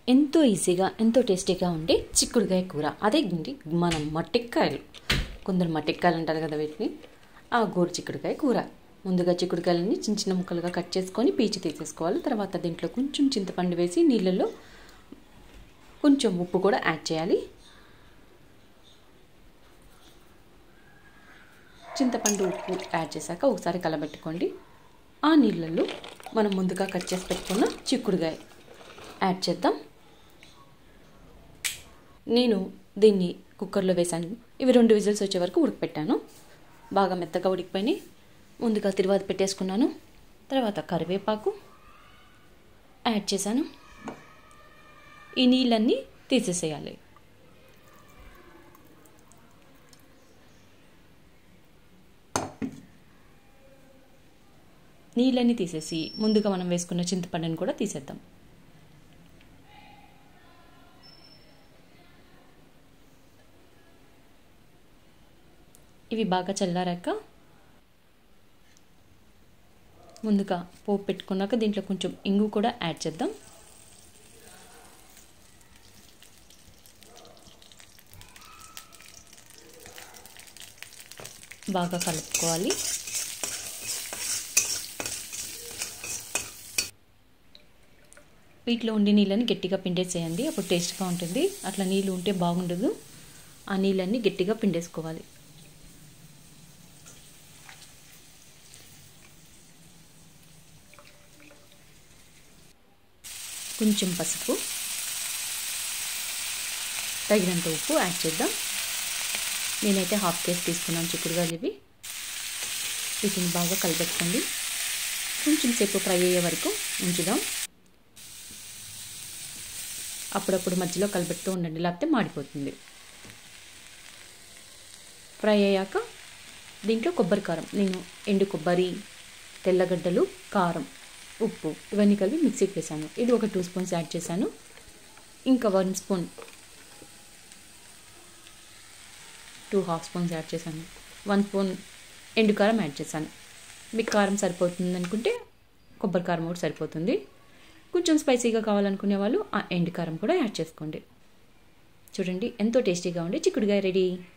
ఎంతో ఈజీగా ఎంతో టేస్టీగా ఉండే చిక్కుడుకాయ కూర అదే మనం మట్టిక్కాయలు కొందరు మట్టిక్కాయలు అంటారు కదా వీటిని ఆ గోరు చిక్కుడుకాయ కూర ముందుగా చిక్కుడుకాయలని చిన్న చిన్న ముక్కలుగా కట్ చేసుకొని పీచి తీసేసుకోవాలి తర్వాత దీంట్లో కొంచెం చింతపండు వేసి నీళ్ళల్లో కొంచెం ఉప్పు కూడా యాడ్ చేయాలి చింతపండు ఉప్పు యాడ్ చేశాక ఒకసారి కలబెట్టుకోండి ఆ నీళ్ళల్లో మనం ముందుగా కట్ చేసి పెట్టుకున్న చిక్కుడుకాయ యాడ్ చేద్దాం నేను దీన్ని కుక్కర్లో వేశాను ఇవి రెండు విజిల్స్ వచ్చే వరకు ఉడకపెట్టాను బాగా మెత్తగా ఉడికిపోయినాయి ముందుగా తిరువాత పెట్టేసుకున్నాను తర్వాత కరివేపాకు యాడ్ చేశాను ఈ నీళ్ళన్నీ తీసేసేయాలి నీళ్ళన్నీ తీసేసి ముందుగా మనం వేసుకున్న చింతపండుని కూడా తీసేద్దాం ఇవి బాగా చల్లారాక ముందుగా పోపు పెట్టుకున్నాక దీంట్లో కొంచెం ఇంగు కూడా యాడ్ చేద్దాం బాగా కలుపుకోవాలి వీటిలో ఉండే నీళ్ళని గట్టిగా పిండేసేయండి అప్పుడు టేస్ట్గా ఉంటుంది అట్లా నీళ్ళు ఉంటే బాగుండదు ఆ నీళ్ళన్నీ గట్టిగా పిండేసుకోవాలి కొంచెం పసుపు తగినంత ఉప్పు యాడ్ చేద్దాం నేనైతే హాఫ్ కేజీ తీసుకున్నాను చిక్కుడుగాయలు ఇవి వీటిని బాగా కలిపెట్టుకోండి కొంచెం సేపు ఫ్రై అయ్యే వరకు ఉంచుదాం అప్పుడప్పుడు మధ్యలో కలిపెడుతూ ఉండండి లేకపోతే మాడిపోతుంది ఫ్రై అయ్యాక దీంట్లో కొబ్బరి కారం నేను ఎండు కొబ్బరి తెల్లగడ్డలు కారం ఉప్పు ఇవన్నీ కలిపి మిక్సీకి వేసాను ఇది ఒక టూ స్పూన్స్ యాడ్ చేశాను ఇంకా one spoon two half spoons add చేశాను వన్ స్పూన్ ఎండు కారం యాడ్ చేశాను మీకు కారం సరిపోతుంది అనుకుంటే కొబ్బరి కారం కూడా సరిపోతుంది కొంచెం స్పైసీగా కావాలనుకునే వాళ్ళు ఆ ఎండు కారం కూడా యాడ్ చేసుకోండి చూడండి ఎంతో టేస్టీగా ఉండే చిక్కుడుగాయ రెడీ